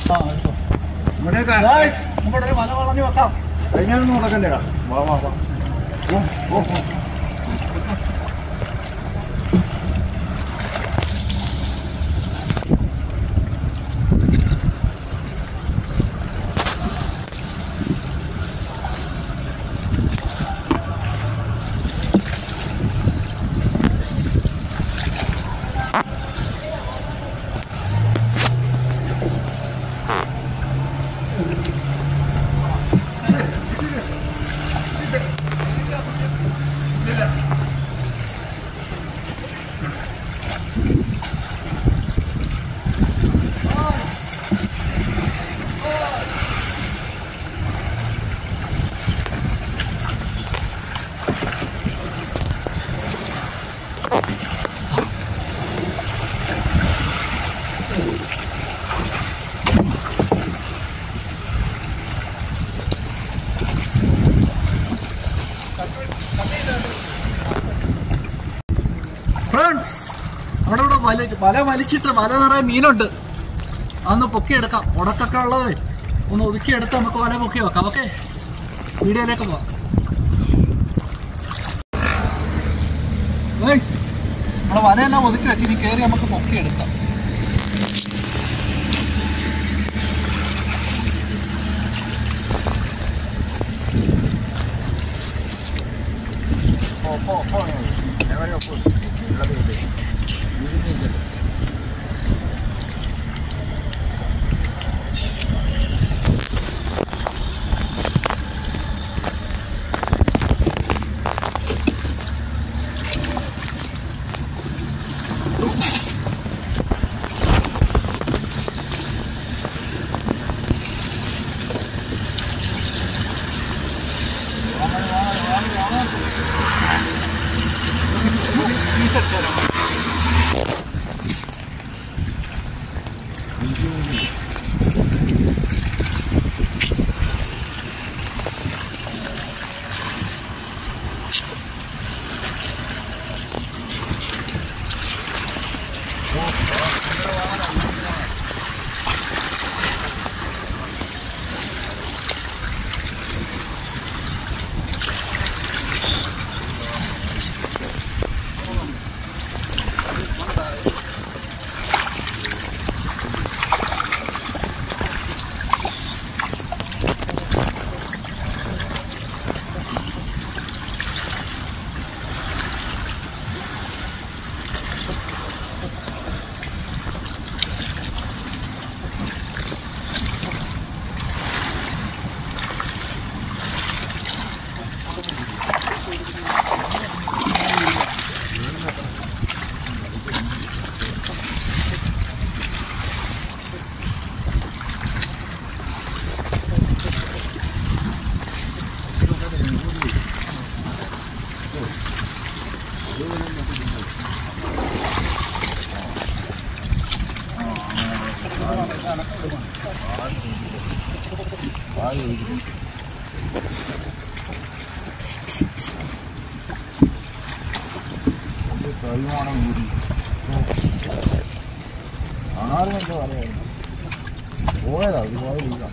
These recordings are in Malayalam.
ആ എടുത്തോ ഇവിടെയൊക്കെ ഗായ്സ് നമ്മുടെ ഒരു വല വളഞ്ഞു വെക്കാം കഴിഞ്ഞാലൊന്നും നടക്കല്ലേടാ വാ വാ വാ ഓ ഓ ഓ ഫ്രണ്ട്സ് അവിടെ ഇവിടെ വല വല വലിച്ചിട്ട് വല നിറയെ മീനുണ്ട് അതൊന്ന് പൊക്കിയെടുക്കാം ഉടക്കൊക്കെ ഉള്ളത് ഒന്ന് ഒതുക്കിയെടുത്ത് നമുക്ക് വല പൊക്കി വെക്കാം ഓക്കെ വീഡിയോയിലേക്ക് പോവാം Guys, നമ്മുടെ വലയെല്ലാം ഒതുക്കി വെച്ച് ഇനി കയറി നമുക്ക് പൊക്കിയെടുക്കാം പോ പോ പോ എവിടെയോ പോ വെള്ളത്തിൽ കഴിവാണ് ഊരി ആരും എന്താ പറയാ പോയതാ ഒരുപാട് വീഴാം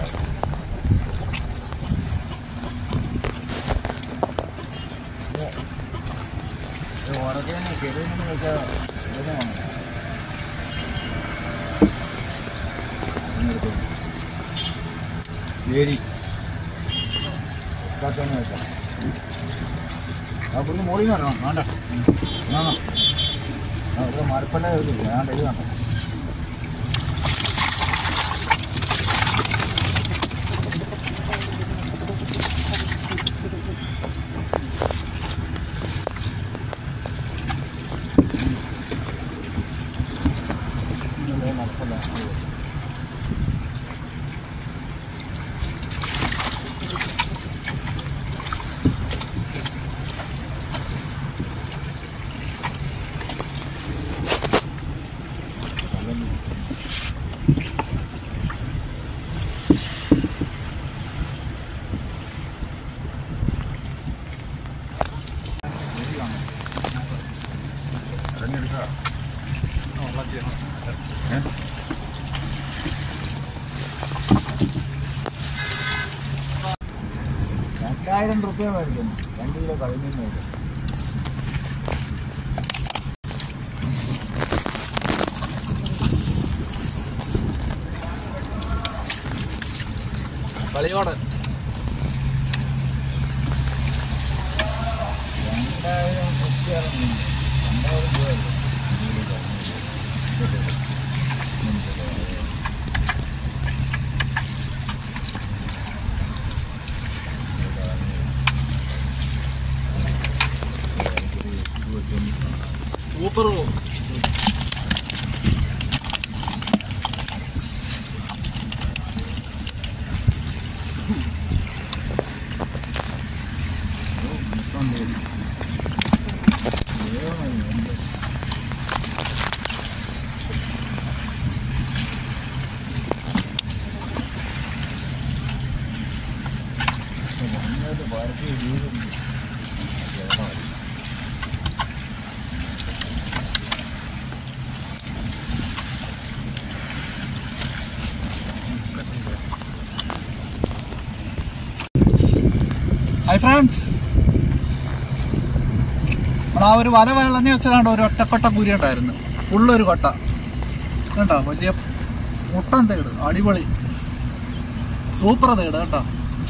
ഉറക്കേനെ കെരുതെന്ന് വെച്ചാൽ വേദനയാണ് ഏരി കാത്തന്നെ വെക്കാം ആ പുള്ളി മോളിൽ നിന്ന് വരണം വേണ്ട വേണം ആ ഇവിടെ മരപ്പല്ല വേണ്ട ഇത് വേണ്ട ഇവിടെ മരപ്പല്ല രണ്ടായിരം റുപ്യ മേടിക്കുന്നു രണ്ട് കിലോ കരിമീൻ മേടിക്കും കളിയോടെ രണ്ടായിരം റുപ്യാണ് മീൻ രണ്ടായിരം രൂപയല്ലേ രണ്ട് കിലോ കരിമീൻ. സൂപ്പർ മൊത്തം തേടി. ദൈവമേ, എന്ത് വന്നത് പാർട്ടി വീടുണ്ട് ജനമാണ് ഹായ് ഫ്രണ്ട്സ് നമ്മൾ ആ ഒരു വല വളഞ്ഞു വെച്ചതാണ്ട് ഒരു ഒറ്റക്കൊട്ട കുരി ഉണ്ടായിരുന്നു ഫുള്ളൊരു കൊട്ട കേട്ടോ വലിയ മുട്ടൻ തേട് അടിപൊളി സൂപ്പർ തേട് കേട്ടോ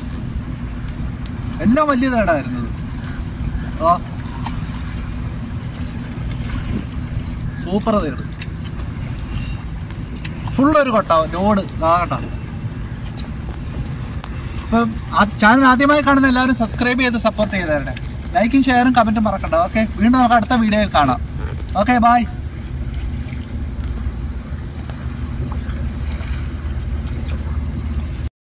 എല്ലാം വലിയ തേടായിരുന്നത് ആ സൂപ്പർ തേട് ഫുള്ളൊരു കൊട്ട ലോഡ് ആ കേട്ടോ അപ്പം ആ ചാനൽ ആദ്യമായി കാണുന്ന എല്ലാവരും സബ്സ്ക്രൈബ് ചെയ്ത് സപ്പോർട്ട് ചെയ്തേരണേ ലൈക്കും ഷെയറും കമൻറ്റും മറക്കണ്ട ഓക്കെ വീണ്ടും നമുക്ക് അടുത്ത വീഡിയോയിൽ കാണാം ഓക്കെ ബായ്